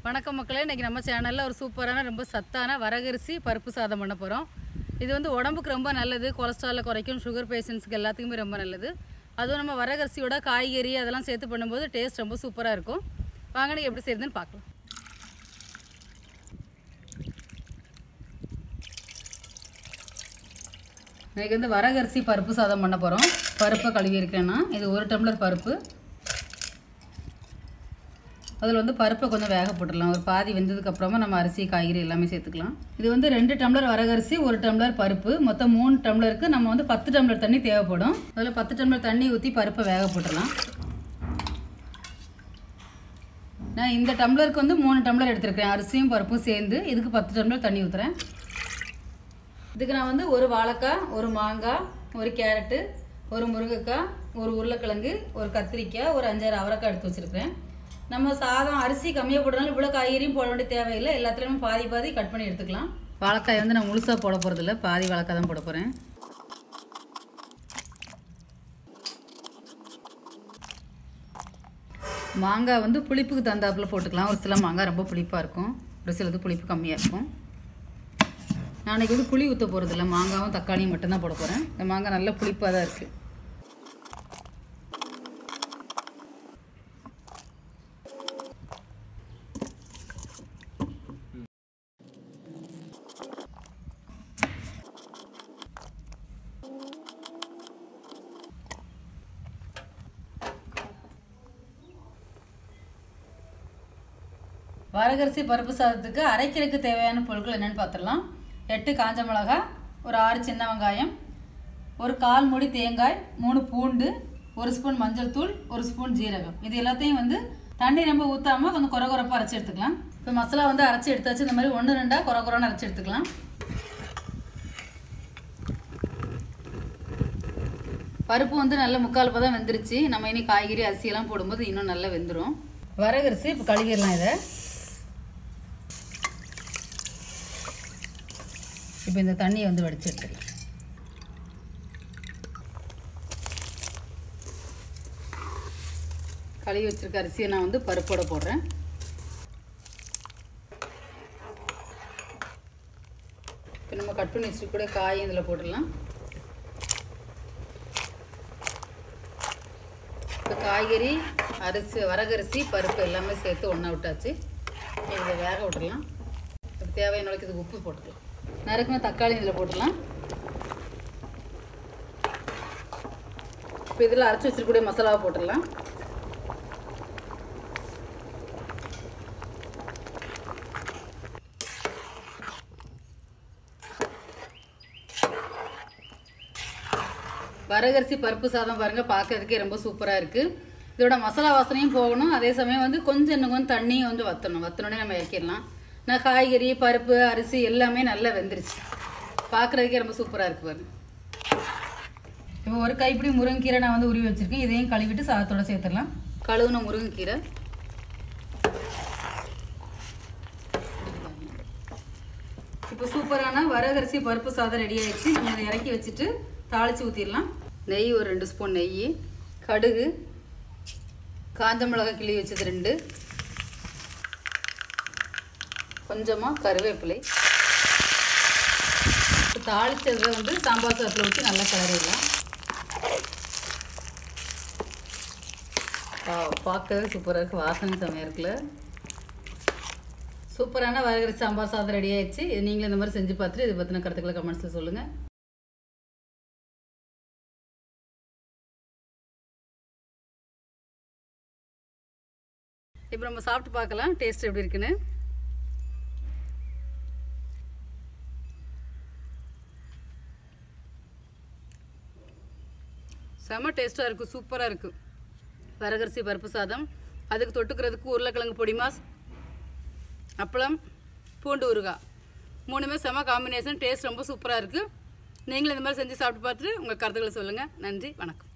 வணக்கம் மக்களே இன்றைக்கி நம்ம சேனலில் ஒரு சூப்பரான ரொம்ப சத்தான வரகரிசி பருப்பு சாதம் பண்ண போகிறோம் இது வந்து உடம்புக்கு ரொம்ப நல்லது கொலஸ்ட்ராலை குறைக்கும் சுகர் பேஷண்ட்ஸ்க்கு எல்லாத்துக்குமே ரொம்ப நல்லது அதுவும் நம்ம வரகரிசியோட காய்கறி அதெல்லாம் சேர்த்து பண்ணும்போது டேஸ்ட் ரொம்ப சூப்பராக இருக்கும் வாங்க நீங்கள் எப்படி செய்யுதுன்னு பார்க்கலாம் இன்றைக்கி வந்து வரகரிசி பருப்பு சாதம் பண்ண போகிறோம் பருப்பை கழுவி இருக்கேன்னா இது ஒரு டம்ளர் பருப்பு அதில் வந்து பருப்பை கொஞ்சம் வேக போட்டுடலாம் ஒரு பாதி வெந்ததுக்கு அப்புறமா நம்ம அரிசி காய்கறி எல்லாமே சேர்த்துக்கலாம் இது வந்து ரெண்டு டம்ளர் வரகரிசி ஒரு டம்ளர் பருப்பு மொத்தம் மூணு டம்ளருக்கு நம்ம வந்து பத்து டம்ளர் தண்ணி தேவைப்படும் அதில் பத்து டம்ளர் தண்ணி ஊற்றி பருப்பை வேக போட்டுடலாம் நான் இந்த டம்ளருக்கு வந்து மூணு டம்ளர் எடுத்திருக்கேன் அரிசியும் பருப்பும் சேர்ந்து இதுக்கு பத்து டம்ளர் தண்ணி ஊற்றுறேன் இதுக்கு நான் வந்து ஒரு வாழைக்காய் ஒரு மாங்காய் ஒரு கேரட்டு ஒரு முருங்கைக்காய் ஒரு உருளைக்கிழங்கு ஒரு கத்திரிக்காய் ஒரு அஞ்சாறு அவரைக்காய் எடுத்து வச்சுருக்கிறேன் நம்ம சாதம் அரிசி கம்மியாக போடுறதுனால இவ்வளோ காய்கறியும் போட வேண்டிய தேவையில்லை எல்லாத்துலேயுமே பாதி பாதி கட் பண்ணி எடுத்துக்கலாம் வாழைக்காய் வந்து நான் முழுசாக போட போகிறதில்ல பாதி வாழைக்காய் தான் போட போகிறேன் மாங்காய் வந்து புளிப்புக்கு தந்தாப்புல போட்டுக்கலாம் ஒரு சில மாங்காய் ரொம்ப புளிப்பாக இருக்கும் ஒரு சிலது புளிப்பு கம்மியாக இருக்கும் நாளைக்கு வந்து புளி ஊற்ற போகிறதில்ல மாங்காவும் தக்காளியும் மட்டும்தான் போட போகிறேன் இந்த மாங்காய் நல்ல புளிப்பாக தான் இருக்குது வரகரிசி பருப்பு சாதத்துக்கு அரைக்கிறதுக்கு தேவையான பொருட்கள் என்னென்னு பார்த்துடலாம் எட்டு காஞ்ச மிளகா ஒரு ஆறு சின்ன வெங்காயம் ஒரு கால் மூடி தேங்காய் மூணு பூண்டு ஒரு ஸ்பூன் மஞ்சள் தூள் ஒரு ஸ்பூன் ஜீரகம் இது எல்லாத்தையும் வந்து தண்ணி ரொம்ப ஊற்றாமல் கொஞ்சம் குறை குறைப்பாக அரைச்சி எடுத்துக்கலாம் இப்போ மசாலா வந்து அரைச்சி எடுத்தாச்சு இந்த மாதிரி ஒன்று ரெண்டாக குறை குறைன்னு அரைச்சி எடுத்துக்கலாம் பருப்பு வந்து நல்ல முக்கால் பதம் வெந்துருச்சு நம்ம இனி காய்கறி அரிசியெல்லாம் போடும்போது இன்னும் நல்லா வெந்துடும் வரகரிசி இப்போ கழுவிடலாம் இதை இப்போ இந்த தண்ணியை வந்து வடிச்சு எடுத்துக்கலாம் கழுவி வச்சிருக்க அரிசியை நான் வந்து பருப்போட போடுறேன் இப்போ நம்ம கட் பண்ணி வச்சுருக்க காய் இதில் போட்டுடலாம் இப்போ காய்கறி அரிசி வரகரிசி பருப்பு எல்லாமே சேர்த்து ஒன்றா விட்டாச்சு இதை வேக விட்டுடலாம் இப்போ தேவையான அளவுக்கு இதுக்கு உப்பு போட்டுக்கலாம் நறுக்குன தக்காளி இதில் போட்டுடலாம் இப்போ இதில் அரைச்சி வச்சிருக்கக்கூடிய மசாலாவை போட்டுடலாம் வரகரிசி பருப்பு சாதம் பாருங்கள் பார்க்கறதுக்கே ரொம்ப சூப்பராக இருக்குது இதோட மசாலா வாசனையும் போகணும் அதே சமயம் வந்து கொஞ்சம் இன்னும் கொஞ்சம் தண்ணியும் வந்து வற்றணும் வற்றணுன்னே நம்ம இறக்கிடலாம் நான் காய்கறி பருப்பு அரிசி எல்லாமே நல்லா வெந்துருச்சு பார்க்குறதுக்கே ரொம்ப சூப்பராக இருக்குது பாருங்க இப்போ ஒரு கைப்பிடி முருங்கைக்கீரை நான் வந்து உருவி வச்சுருக்கேன் இதையும் கழுவிட்டு சாதத்தோட சேர்த்துடலாம் கழுவுன முருங்கைக்கீரை இப்போ சூப்பரான வரகரிசி பருப்பு சாதம் ரெடி ஆயிடுச்சு நம்ம இதை இறக்கி வச்சுட்டு தாளித்து ஊற்றிடலாம் நெய் ஒரு ரெண்டு ஸ்பூன் நெய் கடுகு காஞ்ச மிளகாய் கிளி வச்சது ரெண்டு கொஞ்சமாக கருவேப்பிலை தாளிச்சதை வந்து சாம்பார் சாதத்தில் ஊற்றி நல்லா கிளறிடலாம் பார்க்கவே சூப்பராக இருக்குது வாசனை செம்மையாக இருக்குல்ல சூப்பரான வரகரிசி சாம்பார் சாதம் ரெடி ஆயிடுச்சு இது நீங்களும் இந்த மாதிரி செஞ்சு பார்த்துட்டு இதை பற்றின கருத்துக்களை கமெண்ட்ஸில் சொல்லுங்கள் இப்போ நம்ம சாப்பிட்டு பார்க்கலாம் டேஸ்ட் எப்படி இருக்குன்னு செம டேஸ்ட்டாக இருக்கும் சூப்பராக இருக்கும் வரகரிசி பருப்பு சாதம் அதுக்கு தொட்டுக்கிறதுக்கு உருளைக்கிழங்கு பொடி மாஸ் அப்பளம் பூண்டு ஊறுகாய் மூணுமே செம காம்பினேஷன் டேஸ்ட் ரொம்ப சூப்பராக இருக்குது நீங்களும் இந்த மாதிரி செஞ்சு சாப்பிட்டு பார்த்துட்டு உங்கள் கருத்துக்களை சொல்லுங்கள் நன்றி வணக்கம்